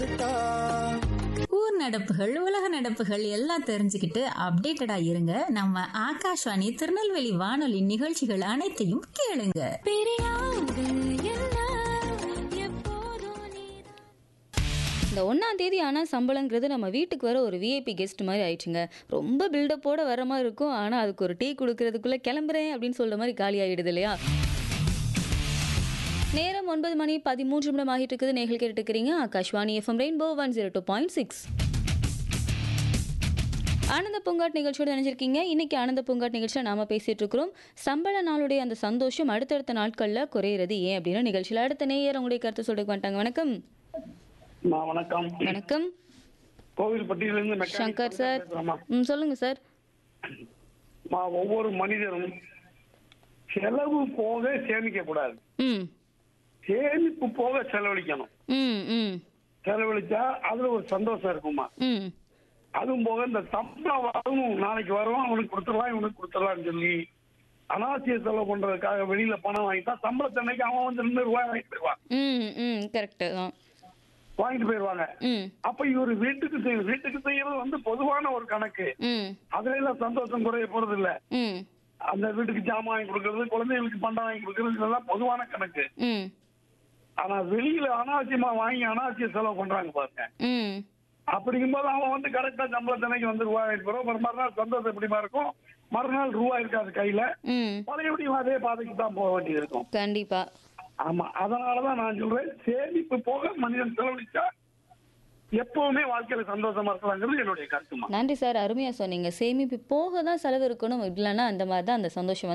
கொடுத்தா ஊர் நடப்புகள் உலக நடப்புகள் எல்லாம் தெரிஞ்சுக்கிட்டு அப்டேட்டடா இருங்க நம்ம ஆகாஷ்வாணி திருநெல்வேலி வானொலி நிகழ்ச்சிகள் அனைத்தையும் கேளுங்க இந்த ஒன்றாம் தேதி ஆனால் சம்பளங்கிறது நம்ம வீட்டுக்கு வர ஒரு விஐபி கெஸ்ட் மாதிரி ஆயிடுச்சுங்க ரொம்ப பில்டப்போட வர மாதிரி இருக்கும் ஆனால் அதுக்கு ஒரு டீ கொடுக்கறதுக்குள்ளே கிளம்புறேன் அப்படின்னு சொல்கிற மாதிரி காலி ஆகிடுது இல்லையா நேரம் ஒன்பது மணி பதிமூன்று நிமிடம் ஆகிட்டு இருக்குது நேர்கள் கேட்டுட்டு இருக்கிறீங்க Akashvani FM rainbow one zero two point six ஆனந்த பூங்காட் நிகழ்ச்சியோட நினைச்சிருக்கீங்க இன்னைக்கு ஆனந்த பூங்காட் நிகழ்ச்சியில் நாம பேசிட்டு இருக்கிறோம் சம்பள நாளுடைய அந்த சந்தோஷம் அடுத்தடுத்த நாட்களில் குறையிறது ஏன் அப்படின்னு நிகழ்ச்சியில் அடுத்த நேயர் உங்களுடைய கருத்து சொல்லிட்டு வந்துட்டாங்க வணக்கம் நான் வணக்கம் வணக்கம் கோவில்பட்டியிலிருந்து மெக்கானிக் சங்கர் சார் பேசுறேம்மா. ம் சொல்லுங்க சார் மா, ஒவ்வொரு மனிதரும் செலவு போக சேமிக்க கூடாது ம் சேமிப்பு போக செலவழிக்கணும் ம் ம் செலவழிச்சா அதுல ஒரு சந்தோஷம் இருக்குமா ம் அதுவும் போக இந்த சம்பளம் வரும் நாளைக்கு வரும் அவனுக்கு கொடுத்துடலாம் இவனுக்கு கொடுத்துடலாம்னு சொல்லி அனாவசிய செலவு பண்றதுக்காக வெளியில பணம் வாங்கிட்டா சம்பளத்தன்னைக்கு அவன் வந்து ரெண்டு ரூபாய் வாங்கிட்டு போயிடுவான் ம் ம் கரெக்டு தான் வாங்கிட்டு போயிடுவாங்க ம் அப்ப இவர் வீட்டுக்கு செய்ய வீட்டுக்கு செய்யறது வந்து பொதுவான ஒரு கணக்கு ம் அதுல எல்லாம் சந்தோஷம் குறைய போறது இல்ல ம் அந்த வீட்டுக்கு ஜாமான் வாங்கி கொடுக்கறது குழந்தைகளுக்கு பண்டம் வாங்கி கொடுக்கறது இதெல்லாம் பொதுவான கணக்கு ம் ஆனா வெளியில அனாவசியமா வாங்கி அனாவசிய செலவு பண்றாங்க பாருங்க ம் அப்படிங்கும்போது அவன் வந்து கரெக்டா சம்பளத்தனைக்கு வந்து ரூபாய் வாங்கிட்டு போறோம் ஒரு மறுநாள் சந்தோஷம் எப்படிமா இருக்கும் மறுநாள் ரூபாய் இருக்காது கையில ம் பழையபடியும் அதே பாதைக்கு தான் போக வேண்டியது இருக்கும் கண்டிப்பா ஆமா அதனாலதான் நான் சொல்றேன் சேமிப்பு போக மனிதன் செலவழிச்சா எப்பவுமே வாழ்க்கையில சந்தோஷமா இருக்கலாங்கிறது என்னுடைய கருத்துமா நன்றி சார் அருமையாக சொன்னீங்க சேமிப்பு போக தான் செலவு இருக்கணும் இல்லைன்னா அந்த மாதிரி தான் அந்த சந்தோஷம் வந்து